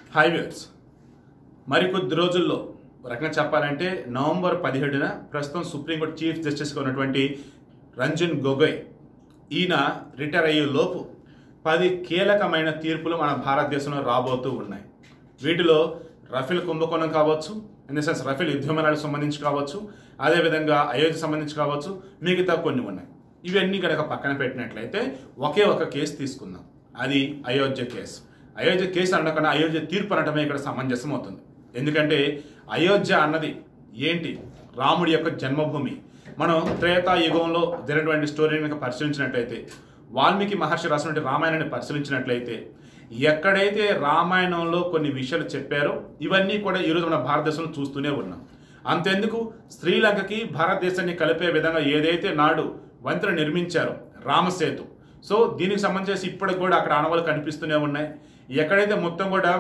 Hi viewers మరికొద్ది రోజుల్లో ఒక రకంగా చెప్పాలంటే నవంబర్ పదిహేడున ప్రస్తుతం సుప్రీంకోర్టు చీఫ్ జస్టిస్గా ఉన్నటువంటి రంజన్ గొగోయ్ ఈయన రిటైర్ అయ్యే లోపు పది కీలకమైన తీర్పులు మన భారతదేశంలో రాబోతూ ఉన్నాయి వీటిలో రఫేల్ కుంభకోణం కావచ్చు ఇన్ ద సెన్స్ రఫేల్ యుద్ధ విమానాలకు సంబంధించి కావచ్చు అదేవిధంగా అయోధ్య సంబంధించి కావచ్చు మిగతా కొన్ని ఉన్నాయి ఇవన్నీ కనుక పక్కన పెట్టినట్లయితే ఒకే ఒక కేసు తీసుకుందాం అది అయోధ్య కేసు అయోధ్య కేసు అనకుండా అయోధ్య తీర్పు అనటమే ఇక్కడ సమంజసం అవుతుంది ఎందుకంటే అయోధ్య అన్నది ఏంటి రాముడి యొక్క జన్మభూమి మనం త్రేతాయుగంలో జరిగినటువంటి స్టోరీని కనుక పరిశీలించినట్లయితే వాల్మీకి మహర్షి రాసినటువంటి రామాయణాన్ని పరిశీలించినట్లయితే ఎక్కడైతే రామాయణంలో కొన్ని విషయాలు చెప్పారో ఇవన్నీ కూడా ఈరోజు మన భారతదేశంలో చూస్తూనే ఉన్నాం అంతెందుకు శ్రీలంకకి భారతదేశాన్ని కలిపే విధంగా ఏదైతే నాడు వంతెన నిర్మించారో రామసేతు సో దీనికి సంబంధించి ఇప్పటికి కూడా అక్కడ ఆనవాళ్ళు కనిపిస్తూనే ఉన్నాయి ఎక్కడైతే మొత్తం కూడా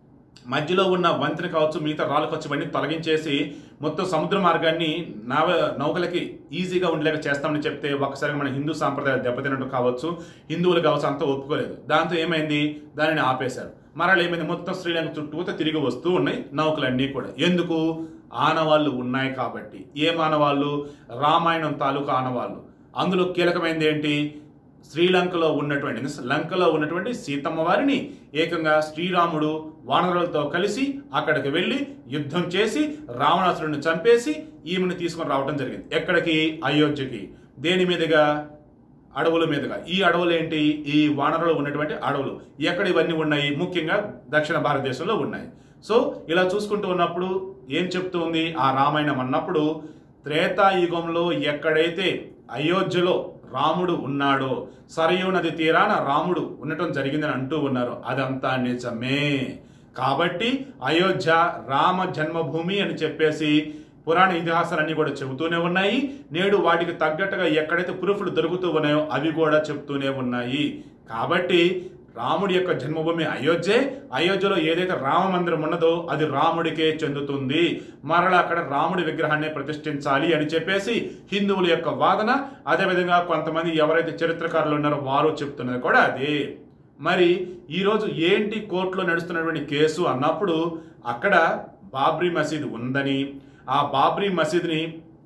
మధ్యలో ఉన్న వంతెన కావచ్చు మిగతా రాళ్ళు కావచ్చు ఇవన్నీ తొలగించేసి మొత్తం సముద్ర మార్గాన్ని నవ నౌకలకి ఈజీగా ఉండలేక చేస్తామని చెప్తే ఒకసారి మన హిందూ సాంప్రదాయాలు దెబ్బతినట్టు కావచ్చు హిందువులు కావచ్చు అంతా ఒప్పుకోలేదు దాంతో ఏమైంది దానిని ఆపేశారు మరలా ఏమైంది మొత్తం శ్రీలంక చుట్టూతో తిరిగి వస్తూ ఉన్నాయి నౌకలన్నీ కూడా ఎందుకు ఆనవాళ్ళు ఉన్నాయి కాబట్టి ఏం ఆనవాళ్ళు రామాయణం తాలూకా ఆనవాళ్ళు అందులో కీలకమైనది ఏంటి శ్రీలంకలో ఉన్నటువంటి లంకలో ఉన్నటువంటి సీతమ్మ వారిని ఏకంగా శ్రీరాముడు వానరులతో కలిసి అక్కడికి వెళ్ళి యుద్ధం చేసి రావణాసురుడిని చంపేసి ఈమెను తీసుకొని రావడం జరిగింది ఎక్కడికి అయోధ్యకి దేని మీదుగా అడవుల మీదుగా ఈ అడవులు ఏంటి ఈ వానరులు ఉన్నటువంటి అడవులు ఎక్కడ ఇవన్నీ ఉన్నాయి ముఖ్యంగా దక్షిణ భారతదేశంలో ఉన్నాయి సో ఇలా చూసుకుంటూ ఉన్నప్పుడు ఏం చెప్తుంది ఆ రామాయణం అన్నప్పుడు త్రేతాయుగంలో ఎక్కడైతే అయోధ్యలో రాముడు ఉన్నాడో సరయూ నది తీరాన రాముడు ఉండటం జరిగిందని అంటూ ఉన్నారు అదంతా నిజమే కాబట్టి అయోధ్య రామ జన్మభూమి అని చెప్పేసి పురాణ ఇతిహాసాలన్నీ కూడా చెబుతూనే ఉన్నాయి నేడు వాటికి తగ్గట్టుగా ఎక్కడైతే ప్రూఫ్లు దొరుకుతూ ఉన్నాయో అవి కూడా చెప్తూనే ఉన్నాయి కాబట్టి రాముడి యొక్క జన్మభూమి అయోధ్యే అయోధ్యలో ఏదైతే రామ మందిరం ఉన్నదో అది రాముడికే చెందుతుంది మరలా అక్కడ రాముడి విగ్రహాన్ని ప్రతిష్ఠించాలి అని చెప్పేసి హిందువుల యొక్క వాదన అదేవిధంగా కొంతమంది ఎవరైతే చరిత్రకారులు ఉన్నారో వారు చెప్తున్నది కూడా అదే మరి ఈరోజు ఏంటి కోర్టులో నడుస్తున్నటువంటి కేసు అన్నప్పుడు అక్కడ బాబ్రీ మసీద్ ఉందని ఆ బాబ్రీ మసీద్ని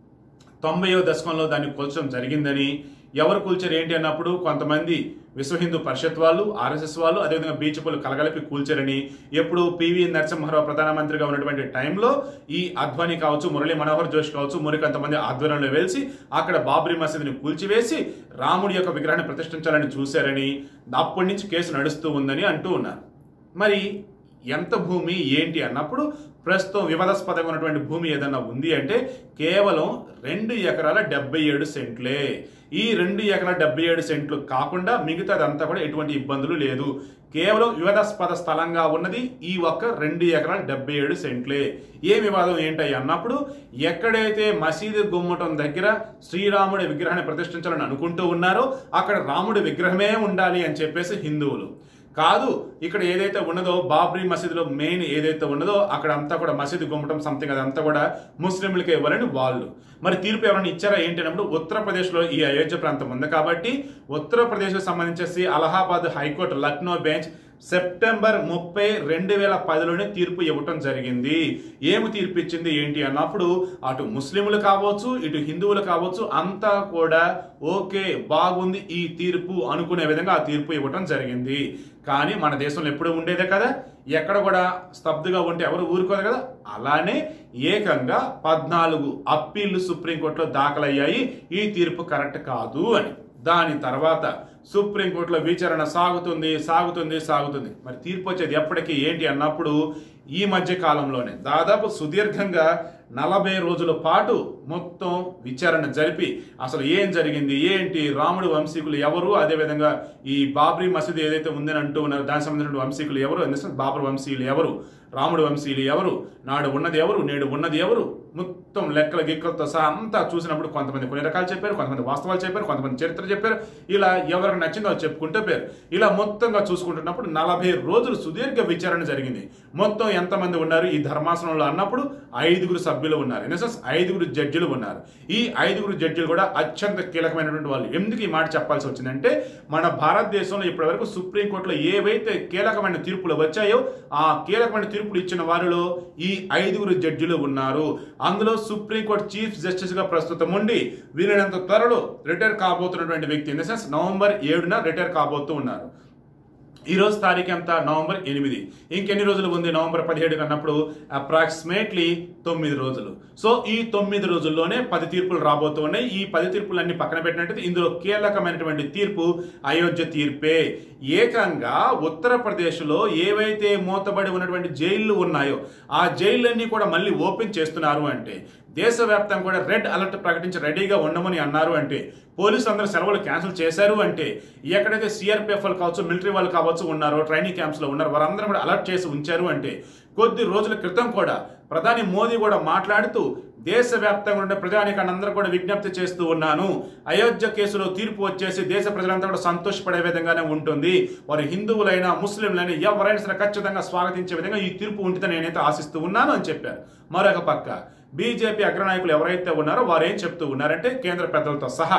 తొంభైవ దశకంలో దాన్ని కూల్చడం జరిగిందని ఎవరు కూల్చారు ఏంటి అన్నప్పుడు కొంతమంది విశ్వ హిందూ పరిషత్ వాళ్ళు ఆర్ఎస్ఎస్ వాళ్ళు అదేవిధంగా బీజేపీలు కలగలిపి కూల్చారని ఎప్పుడు పివి నరసింహారావు ప్రధానమంత్రిగా ఉన్నటువంటి టైంలో ఈ అద్వానీ కావచ్చు మురళీ మనోహర్ జోష్ కావచ్చు మరికొంతమంది ఆధ్వర్యంలో వెలిసి అక్కడ బాబ్రీ మసీద్ని కూల్చివేసి రాముడి యొక్క విగ్రహాన్ని ప్రతిష్ఠించాలని చూశారని అప్పటి నుంచి కేసు నడుస్తూ ఉందని అంటూ ఉన్నారు మరి ఎంత భూమి ఏంటి అన్నప్పుడు ప్రస్తుతం వివాదాస్పదంగా ఉన్నటువంటి భూమి ఏదన్నా ఉంది అంటే కేవలం రెండు ఎకరాల డెబ్బై ఏడు సెంట్లే ఈ రెండు ఎకరాల డెబ్బై ఏడు సెంట్లు కాకుండా మిగతాదంతా కూడా ఎటువంటి ఇబ్బందులు లేదు కేవలం వివాదాస్పద స్థలంగా ఉన్నది ఈ ఒక్క రెండు ఎకరాల డెబ్బై ఏడు సెంట్లే ఏ వివాదం ఏంటయ్యి అన్నప్పుడు ఎక్కడైతే మసీదు గుమ్మటం దగ్గర శ్రీరాముడి విగ్రహాన్ని ప్రతిష్ఠించాలని అనుకుంటూ ఉన్నారో అక్కడ రాముడి విగ్రహమే ఉండాలి అని చెప్పేసి హిందువులు కాదు ఇక్కడ ఏదైతే ఉన్నదో బాబ్రీ మసీదులో మెయిన్ ఏదైతే ఉన్నదో అక్కడ అంతా కూడా మసీదు గుమ్మటం సంథింగ్ అదంతా కూడా ముస్లింలకే ఇవ్వాలని వాళ్ళు మరి తీర్పు ఎవరైనా ఇచ్చారా ఏంటి అన్నప్పుడు ఉత్తరప్రదేశ్లో ఈ అయోధ్య ప్రాంతం ఉంది కాబట్టి ఉత్తరప్రదేశ్కి సంబంధించేసి Allahabad high court Lucknow bench September ముప్పై రెండు వేల పదిలోనే తీర్పు ఇవ్వటం జరిగింది ఏమి తీర్పు ఇచ్చింది ఏంటి అన్నప్పుడు అటు ముస్లింలు కావచ్చు ఇటు హిందువులు కావచ్చు అంతా కూడా ఓకే బాగుంది ఈ తీర్పు అనుకునే విధంగా ఆ తీర్పు ఇవ్వటం జరిగింది కానీ మన దేశంలో ఎప్పుడు ఉండేదే కదా ఎక్కడ కూడా స్తబ్దుగా ఉంటే ఎవరు ఊరుకోదు కదా అలానే ఏకంగా పద్నాలుగు అప్పీళ్లు సుప్రీంకోర్టులో దాఖలయ్యాయి ఈ తీర్పు కరెక్ట్ కాదు అని దాని తర్వాత సుప్రీంకోర్టులో విచారణ సాగుతుంది సాగుతుంది సాగుతుంది మరి తీర్పు వచ్చేది ఎప్పటికీ ఏంటి అన్నప్పుడు ఈ మధ్య కాలంలోనే దాదాపు సుదీర్ఘంగా నలభై రోజుల పాటు మొత్తం విచారణ జరిపి అసలు ఏం జరిగింది ఏంటి రాముడు వంశీకులు ఎవరు అదేవిధంగా ఈ బాబ్రీ మసీద్ ఏదైతే ఉందని అంటూ ఉన్నారో దానికి సంబంధించిన వంశీకులు ఎవరు ఎందుకంటే బాబర్ వంశీయులు ఎవరు రాముడు వంశీయులు ఎవరు నాడు ఉన్నది ఎవరు నేడు ఉన్నది ఎవరు మొత్తం లెక్కల గిక్కలతో సహా అంతా చూసినప్పుడు కొంతమంది కొన్ని రకాలు చెప్పారు కొంతమంది వాస్తవాలు చెప్పారు కొంతమంది చరిత్ర చెప్పారు ఇలా ఎవరికి నచ్చిందో అది చెప్పుకుంటూ పేరు ఇలా మొత్తంగా చూసుకుంటున్నప్పుడు నలభై రోజులు సుదీర్ఘ విచారణ జరిగింది మొత్తం ఎంతమంది ఉన్నారు ఈ ధర్మాసనంలో అన్నప్పుడు ఐదుగురు సభ్యులు ఉన్నారు ఇన్ సెన్స్ ఐదుగురు జడ్జిలు ఉన్నారు ఈ ఐదుగురు జడ్జిలు కూడా అత్యంత కీలకమైనటువంటి వాళ్ళు ఎందుకు ఈ మాట చెప్పాల్సి వచ్చిందంటే మన భారతదేశంలో ఇప్పటివరకు సుప్రీంకోర్టులో ఏవైతే కీలకమైన తీర్పులు వచ్చాయో ఆ కీలకమైన తీర్పులు ఇచ్చిన వారిలో ఈ ఐదుగురు జడ్జిలు ఉన్నారు అందులో సుప్రీంకోర్టు చీఫ్ జస్టిస్ గా ప్రస్తుతం ఉండి వీలైనంత త్వరలో రిటైర్ కాబోతున్నటువంటి వ్యక్తి ఇన్ ద సెన్స్ నవంబర్ ఏడున రిటైర్ కాబోతూ ఉన్నారు ఈ రోజు తారీఖు ఎంత నవంబర్ ఎనిమిది ఇంకెన్ని రోజులు ఉంది నవంబర్ పదిహేడు అన్నప్పుడు అప్రాక్సిమేట్లీ తొమ్మిది రోజులు సో ఈ తొమ్మిది రోజుల్లోనే పది తీర్పులు రాబోతూ ఉన్నాయి ఈ పది తీర్పులన్నీ పక్కన పెట్టినట్టయితే ఇందులో కీలకమైనటువంటి తీర్పు అయోధ్య తీర్పే ఏకంగా ఉత్తరప్రదేశ్లో ఏవైతే మూతబడి ఉన్నటువంటి జైళ్లు ఉన్నాయో ఆ జైళ్ళన్నీ కూడా మళ్ళీ ఓపెన్ చేస్తున్నారు అంటే దేశవ్యాప్తంగా కూడా రెడ్ అలర్ట్ ప్రకటించి రెడీగా ఉండమని అన్నారు అంటే పోలీసులు అందరూ సెలవులు క్యాన్సిల్ చేశారు అంటే ఎక్కడైతే సిఆర్పిఎఫ్ వాళ్ళు కావచ్చు మిలిటరీ వాళ్ళు కావచ్చు ఉన్నారో ట్రైనింగ్ క్యాంప్స్ లో ఉన్నారు వారందరూ కూడా అలర్ట్ చేసి ఉంచారు అంటే కొద్ది రోజుల క్రితం కూడా ప్రధాని మోదీ కూడా మాట్లాడుతూ దేశవ్యాప్తంగా ఉండే ప్రజానికాన్ని అందరూ కూడా విజ్ఞప్తి చేస్తూ ఉన్నాను అయోధ్య కేసులో తీర్పు వచ్చేసి దేశ ప్రజలంతా కూడా సంతోషపడే విధంగానే ఉంటుంది వారు హిందువులైనా ముస్లింలైనా ఎవరైనా సరే ఖచ్చితంగా స్వాగతించే విధంగా ఈ తీర్పు ఉంటుందని నేనైతే ఆశిస్తూ ఉన్నాను అని చెప్పారు మరొక పక్క బీజేపీ అగ్రనాయకులు ఎవరైతే ఉన్నారో వారు ఏం చెప్తూ ఉన్నారంటే కేంద్ర పెద్దలతో సహా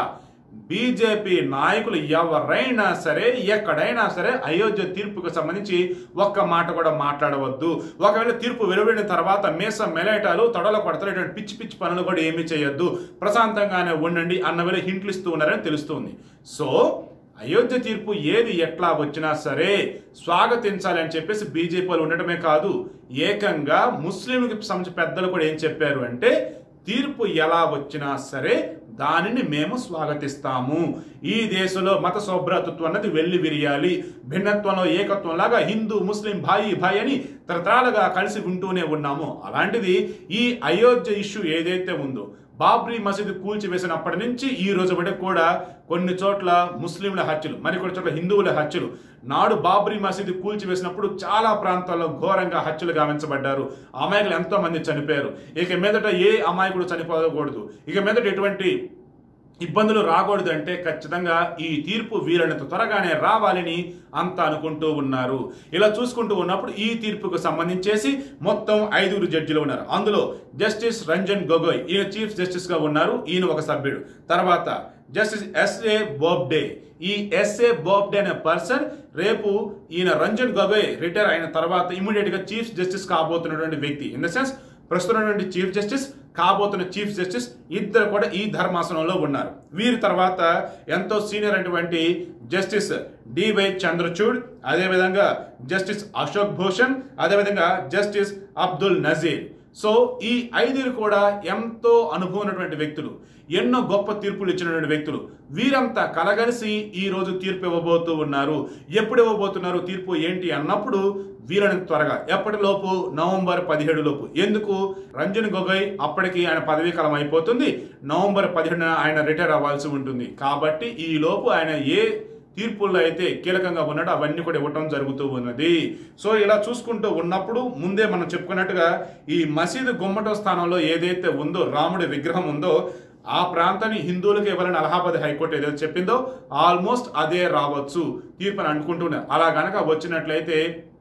బీజేపీ నాయకులు ఎవరైనా సరే ఎక్కడైనా సరే అయోధ్య తీర్పుకు సంబంధించి ఒక్క మాట కూడా మాట్లాడవద్దు ఒకవేళ తీర్పు వెలువడిన తర్వాత మీసం మెలేటాలు తొడల పడతలు ఇటువంటి పిచ్చి పిచ్చి పనులు కూడా ఏమీ చేయొద్దు ప్రశాంతంగానే ఉండండి అన్న వేళ హింట్లు ఇస్తూ ఉన్నారని తెలుస్తుంది సో అయోధ్య తీర్పు ఏది ఎట్లా వచ్చినా సరే స్వాగతించాలి అని చెప్పేసి బీజేపీ వాళ్ళు ఉండటమే కాదు ఏకంగా ముస్లింకి సంబంధించిన పెద్దలు కూడా ఏం చెప్పారు అంటే తీర్పు ఎలా వచ్చినా సరే దానిని మేము స్వాగతిస్తాము ఈ దేశంలో మత సౌభ్రాతృత్వం అన్నది వెళ్ళి విరియాలి భిన్నత్వంలో ఏకత్వం లాగా హిందూ ముస్లిం భాయి భాయ్ అని తరతరాలుగా కలిసి ఉంటూనే ఉన్నాము అలాంటిది ఈ అయోధ్య ఇష్యూ ఏదైతే ఉందో బాబ్రీ మసీదు కూల్చివేసినప్పటి నుంచి ఈ రోజు వరకు కూడా కొన్ని చోట్ల ముస్లింల హత్యలు మరికొన్ని చోట్ల హిందువుల హత్యలు నాడు బాబ్రీ మసీదు కూల్చివేసినప్పుడు చాలా ప్రాంతాల్లో ఘోరంగా హత్యలు గావించబడ్డారు అమాయకులు ఎంతో మంది చనిపోయారు ఇక మీదట ఏ అమాయకుడు చనిపోకూడదు ఇక మీదట ఎటువంటి ఇబ్బందులు రాకూడదు అంటే ఖచ్చితంగా ఈ తీర్పు వీలైనంత త్వరగానే రావాలని అంతా అనుకుంటూ ఉన్నారు ఇలా చూసుకుంటూ ఉన్నప్పుడు ఈ తీర్పుకు సంబంధించేసి మొత్తం ఐదుగురు జడ్జిలు ఉన్నారు అందులో జస్టిస్ రంజన్ గొగోయ్ ఈయన చీఫ్ జస్టిస్ గా ఉన్నారు ఈయన ఒక సభ్యుడు తర్వాత జస్టిస్ ఎస్ఏ బోబ్డే ఈ ఎస్ఏ బోబ్డే అనే పర్సన్ రేపు ఈయన రంజన్ గొగోయ్ రిటైర్ అయిన తర్వాత ఇమీడియట్ గా చీఫ్ జస్టిస్ కాబోతున్నటువంటి వ్యక్తి ఇన్ ద సెన్స్ ప్రస్తుతం ఉన్నటువంటి చీఫ్ జస్టిస్ కాబోతున్న చీఫ్ జస్టిస్ ఇద్దరు కూడా ఈ ధర్మాసనంలో ఉన్నారు వీరి తర్వాత ఎంతో సీనియర్ అయినటువంటి జస్టిస్ డివై చంద్రచూడ్ అదేవిధంగా జస్టిస్ అశోక్ భూషణ్ అదేవిధంగా జస్టిస్ అబ్దుల్ నజీర్ సో ఈ ఐదుగురు కూడా ఎంతో అనుభవం ఉన్నటువంటి వ్యక్తులు ఎన్నో గొప్ప తీర్పులు ఇచ్చినటువంటి వ్యక్తులు వీరంతా కలగలిసి ఈ రోజు తీర్పు ఇవ్వబోతూ ఉన్నారు ఎప్పుడు ఇవ్వబోతున్నారు తీర్పు ఏంటి అన్నప్పుడు వీలైనంత త్వరగా ఎప్పటిలోపు నవంబర్ పదిహేడు లోపు ఎందుకు రంజన్ గొగోయ్ అప్పటికి ఆయన పదవీ కాలం అయిపోతుంది నవంబర్ పదిహేడున ఆయన రిటైర్ అవ్వాల్సి ఉంటుంది కాబట్టి ఈ లోపు ఆయన ఏ తీర్పుల్లో అయితే కీలకంగా ఉన్నాడో అవన్నీ కూడా ఇవ్వటం జరుగుతూ ఉన్నది సో ఇలా చూసుకుంటూ ఉన్నప్పుడు ముందే మనం చెప్పుకున్నట్టుగా ఈ మసీదు గుమ్మటం స్థానంలో ఏదైతే ఉందో రాముడి విగ్రహం ఉందో ఆ ప్రాంతాన్ని హిందువులకు ఇవ్వాలని అలహాబాద్ హైకోర్టు ఏదైతే చెప్పిందో ఆల్మోస్ట్ అదే రావచ్చు తీర్పు అని అనుకుంటున్నారు అలా గనక వచ్చినట్లయితే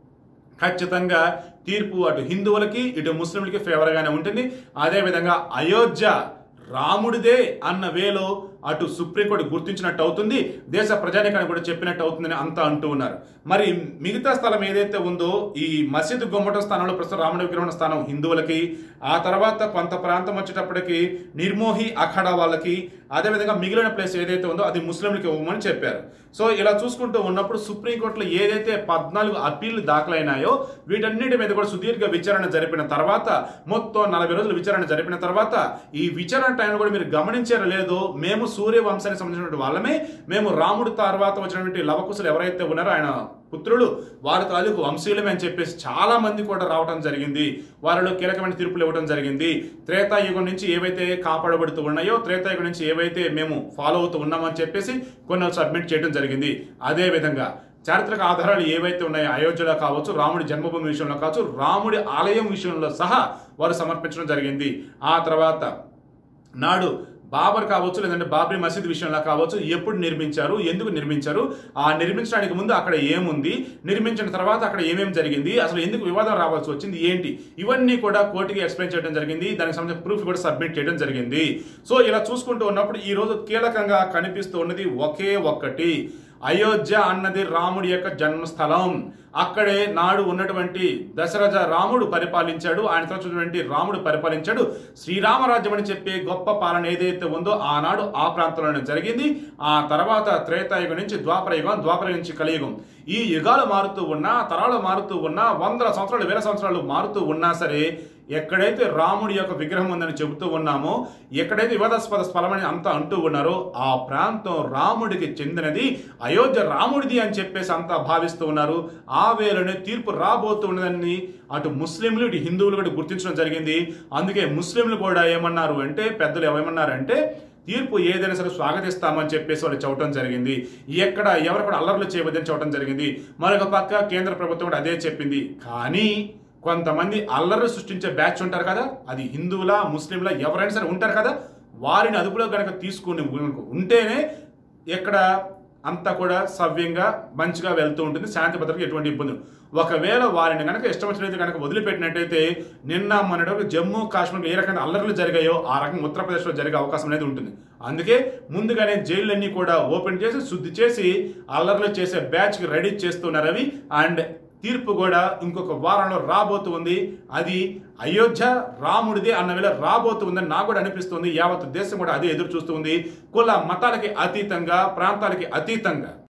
ఖచ్చితంగా తీర్పు అటు హిందువులకి ఇటు ముస్లింలకి ఫేవర్గానే ఉంటుంది అదేవిధంగా అయోధ్య రాముడిదే అన్న వేలో అటు సుప్రీంకోర్టు గుర్తించినట్టు అవుతుంది దేశ ప్రజానికానికి కూడా చెప్పినట్టు అవుతుందని అంతా అంటూ ఉన్నారు మరి మిగతా స్థలం ఏదైతే ఉందో ఈ మసీదు గుమ్మట స్థానంలో ప్రస్తుతం రాముడి విగ్రహం స్థానం హిందువులకి ఆ తర్వాత కొంత ప్రాంతం వచ్చేటప్పటికి నిర్మోహి అఖాడా వాళ్ళకి అదేవిధంగా మిగిలిన ప్లేస్ ఏదైతే ఉందో అది ముస్లింలకి ఇవ్వమని చెప్పారు సో ఇలా చూసుకుంటూ ఉన్నప్పుడు సుప్రీంకోర్టులో ఏదైతే పద్నాలుగు అప్పీళ్లు దాఖలైనాయో వీటన్నిటి మీద కూడా సుదీర్ఘ విచారణ జరిపిన తర్వాత మొత్తం నలభై రోజులు విచారణ జరిపిన తర్వాత ఈ విచారణ టైంలో కూడా మీరు గమనించారో లేదో మేము సూర్య వంశానికి సంబంధించినటువంటి వాళ్ళమే మేము రాముడు తర్వాత వచ్చినటువంటి లవకుశులు ఎవరైతే ఉన్నారో ఆయన పుత్రులు వారి తాలూకు వంశీయులమే అని చెప్పేసి చాలా మంది కూడా రావడం జరిగింది వారిలో కీలకమైన తీర్పులు ఇవ్వడం జరిగింది త్రేతాయుగం నుంచి ఏవైతే కాపాడబడుతూ ఉన్నాయో త్రేతాయుగం నుంచి ఏవైతే మేము ఫాలో అవుతూ ఉన్నామని చెప్పేసి కొన్ని సబ్మిట్ చేయడం జరిగింది అదే విధంగా చారిత్రక ఆధారాలు ఏవైతే ఉన్నాయో అయోధ్యలో కావచ్చు రాముడి జన్మభూమి విషయంలో కావచ్చు రాముడి ఆలయం విషయంలో సహా వారు సమర్పించడం జరిగింది ఆ తర్వాత నాడు బాబర్ కావచ్చు లేదంటే బాబ్రీ మసీద్ విషయంలో కావచ్చు ఎప్పుడు నిర్మించారు ఎందుకు నిర్మించారు ఆ నిర్మించడానికి ముందు అక్కడ ఏముంది నిర్మించిన తర్వాత అక్కడ ఏమేమి జరిగింది అసలు ఎందుకు వివాదం రావాల్సి వచ్చింది ఏంటి ఇవన్నీ కూడా కోర్టుకి ఎక్స్ప్లెయిన్ చేయడం జరిగింది దానికి సంబంధించిన ప్రూఫ్ కూడా సబ్మిట్ చేయడం జరిగింది సో ఇలా చూసుకుంటూ ఉన్నప్పుడు ఈ రోజు కీలకంగా కనిపిస్తూ ఉన్నది ఒకే ఒక్కటి అయోధ్య అన్నది రాముడి యొక్క జన్మస్థలం అక్కడే నాడు ఉన్నటువంటి దశరథ రాముడు పరిపాలించాడు ఆయన తర్వాత ఉన్నటువంటి రాముడు పరిపాలించాడు శ్రీరామరాజ్యం అని చెప్పే గొప్ప పాలన ఏదైతే ఉందో ఆనాడు ఆ ప్రాంతంలోనే జరిగింది ఆ తర్వాత త్రేతాయుగం నుంచి ద్వాపర యుగం ద్వాపర నుంచి కలియుగం ఈ యుగాలు మారుతూ ఉన్నా తరాలు మారుతూ ఉన్నా వందల సంవత్సరాలు వేల సంవత్సరాలు మారుతూ ఉన్నా సరే ఎక్కడైతే రాముడి యొక్క విగ్రహం ఉందని చెబుతూ ఉన్నామో ఎక్కడైతే వివాదాస్పద స్థలమని అంతా అంటూ ఉన్నారో ఆ ప్రాంతం రాముడికి చెందినది అయోధ్య రాముడిది అని చెప్పేసి అంతా భావిస్తూ ఉన్నారు ఆ వేళనే తీర్పు రాబోతున్నదని అటు ముస్లింలు ఇటు హిందువులు కూడా గుర్తించడం జరిగింది అందుకే ముస్లింలు కూడా ఏమన్నారు అంటే పెద్దలు ఏమన్నారంటే తీర్పు ఏదైనా సరే స్వాగతిస్తామని చెప్పేసి వాళ్ళు చెప్పడం జరిగింది ఎక్కడ ఎవరు కూడా అల్లర్లు చేయవద్దని చెప్పడం జరిగింది మరొక పక్క కేంద్ర ప్రభుత్వం కూడా అదే చెప్పింది కానీ కొంతమంది అల్లరి సృష్టించే బ్యాచ్ ఉంటారు కదా అది హిందువుల ముస్లింల ఎవరైనా సరే ఉంటారు కదా వారిని అదుపులో కనుక తీసుకుని ఉ- ఉంటేనే ఎక్కడ అంతా కూడా సవ్యంగా మంచిగా వెళ్తూ ఉంటుంది శాంతి భద్రతకు ఎటువంటి ఇబ్బంది ఉండదు. ఒకవేళ వారిని కనుక ఇష్టం వచ్చినట్టు కనుక వదిలిపెట్టినట్టయితే నిన్న మొన్నటి జమ్మూ కాశ్మీర్లో ఏ రకమైన అల్లర్లు జరిగాయో ఆ రకంగా ఉత్తరప్రదేశ్లో జరిగే అవకాశం అనేది ఉంటుంది అందుకే ముందుగానే జైళ్ళన్నీ కూడా ఓపెన్ చేసి శుద్ధి చేసి అల్లర్లు చేసే బ్యాచ్కి రెడీ చేస్తున్నారు అవి అండ్ తీర్పు కూడా ఇంకొక వారంలో రాబోతూ ఉంది అది అయోధ్య రాముడిది అన్న వేళ రాబోతూ ఉందని నాకు కూడా అనిపిస్తుంది యావత్ దేశం కూడా అదే ఎదురు చూస్తూ ఉంది కుల మతాలకి అతీతంగా ప్రాంతాలకి అతీతంగా